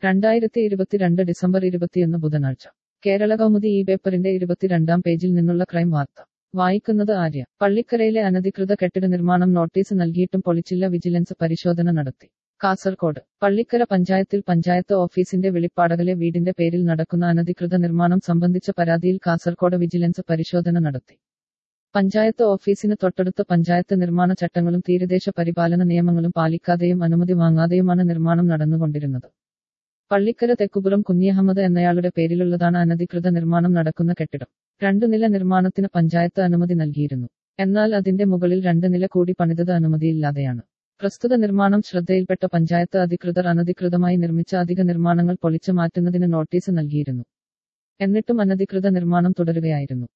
രണ്ടായിരത്തി ഇരുപത്തിരണ്ട് ഡിസംബർ ഇരുപത്തിയൊന്ന് ബുധനാഴ്ച കേരള കൗമുദി ഈ പേപ്പറിന്റെ ഇരുപത്തിരണ്ടാം പേജിൽ നിന്നുള്ള ക്രൈം വാർത്ത വായിക്കുന്നത് ആര്യ പള്ളിക്കരയിലെ അനധികൃത കെട്ടിട നിർമ്മാണം നോട്ടീസ് നൽകിയിട്ടും പൊളിച്ചില്ല വിജിലൻസ് പരിശോധന നടത്തി കാസർകോട് പള്ളിക്കര പഞ്ചായത്തിൽ പഞ്ചായത്ത് ഓഫീസിന്റെ വെളിപ്പാടകലെ വീടിന്റെ പേരിൽ നടക്കുന്ന അനധികൃത നിർമ്മാണം സംബന്ധിച്ച പരാതിയിൽ കാസർകോട് വിജിലൻസ് പരിശോധന നടത്തി പഞ്ചായത്ത് ഓഫീസിന് തൊട്ടടുത്ത് പഞ്ചായത്ത് നിർമ്മാണ ചട്ടങ്ങളും തീരദേശ പരിപാലന നിയമങ്ങളും പാലിക്കാതെയും അനുമതി വാങ്ങാതെയുമാണ് നിർമ്മാണം നടന്നുകൊണ്ടിരുന്നത് പള്ളിക്കര തെക്കുപുറം കുഞ്ഞിയഹമ്മദ് എന്നയാളുടെ പേരിലുള്ളതാണ് അനധികൃത നിർമ്മാണം നടക്കുന്ന കെട്ടിടം രണ്ടു നില നിർമ്മാണത്തിന് പഞ്ചായത്ത് അനുമതി നൽകിയിരുന്നു എന്നാൽ അതിന്റെ മുകളിൽ രണ്ട് നില കൂടി പണിതത് അനുമതിയില്ലാതെയാണ് പ്രസ്തുത നിർമ്മാണം ശ്രദ്ധയിൽപ്പെട്ട പഞ്ചായത്ത് അധികൃതർ അനധികൃതമായി നിർമ്മിച്ച അധിക നിർമ്മാണങ്ങൾ പൊളിച്ചു മാറ്റുന്നതിന് നോട്ടീസ് നൽകിയിരുന്നു എന്നിട്ടും അനധികൃത നിർമ്മാണം തുടരുകയായിരുന്നു